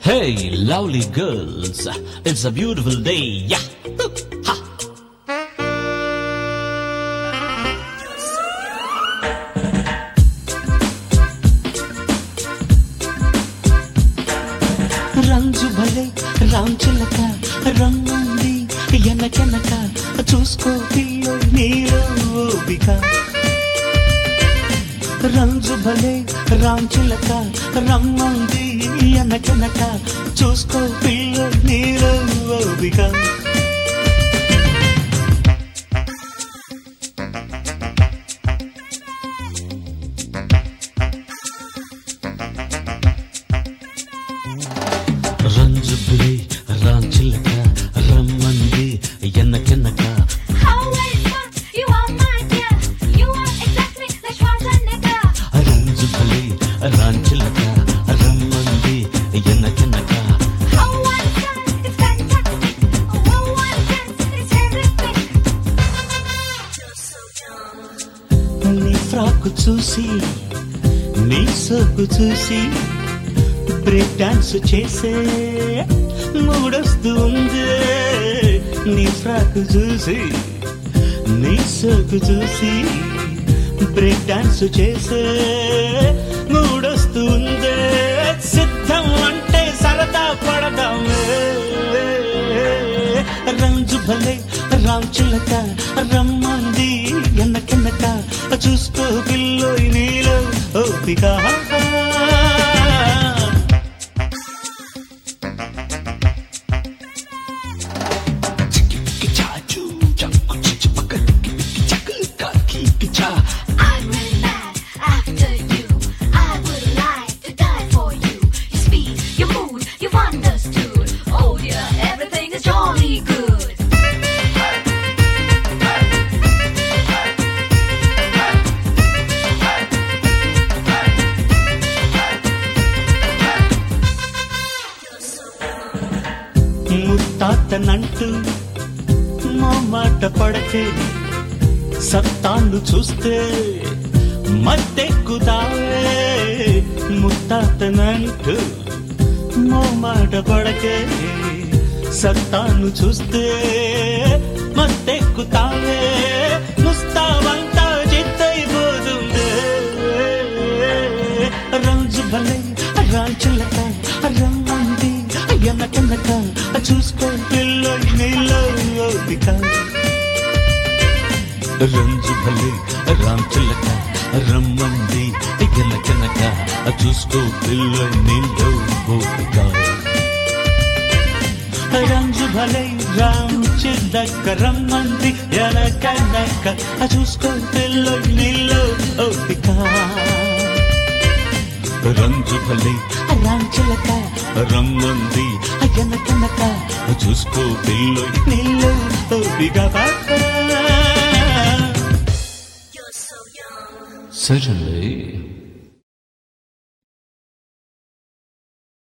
Hey, lovely girls, it's a beautiful day. Yeah. Ha. రంజు భలే రాంచిలక రమ్మంది ఎనకెనక చూసుకో పిల్లో నీలో ఓపిక రంజు భలే రాంచిలక రమ్మంది ఎనకెనక చూసుకో పిల్లో నీలో ఓపిక రంజు భలే రాంచిలక రమ్మంది ఎనకెనక How well fun, you are my dear. You are exactly like Schwarzenegger. రంజు భలే రాంచిలక రమ్మంది ఎనకెనక How well fun, it's fantastic. How well dance, it's everything. You're so young. నీ ఫ్రాక్ చూసి నీ సోకు చూసి బ్రేక్ డాన్స్ చేసే మూడొస్తూ ఉంది నీ ఫ్రాక్ చూసి నీ సోకు చూసి బ్రేక్ డాన్స్ చేసే మూడొస్తూ ఉంది సిద్ధం అంటే సరదా పడదామే రంజు భలే రామ్ చిలక రమ్మంది ఎన్నకెన్నక చూసుకో పిల్లో నీలో ఓపిక I'm really mad after you. I would like to die for you. Your speed, your mood, you've understood. Oh dear, everything is jolly good. ముత్తాతనంటూ మా మాట పడకే సత్తాను చూస్తే మత్తెక్కుతావే ముత్తాతనంటూ మా మాట పడకే సత్తాను చూస్తే మత్తెక్కుతావే ముస్తావంతా చిత్తైపోతుంది రోజు భలే రాంచులక రమ్మంది ఎనకెనక చూసుకో పిల్ల నీలో ఓపిక రంజు భలే రాంచులక రమ్మంది ఎనకెనక చూసుకో పిల్ల నీలో ఓపిక రంజు భలే రామ్ చిద్దక్క రమ్మంది ఎనకెనక చూసుకో పిల్ల నీలో ఓపిక రంజు భలే రాంచిలక రమ్మంది అయ్యనకనక చూసుకో పిల్లో నీళ్ళు ఓపిగా You're so young. Certainly.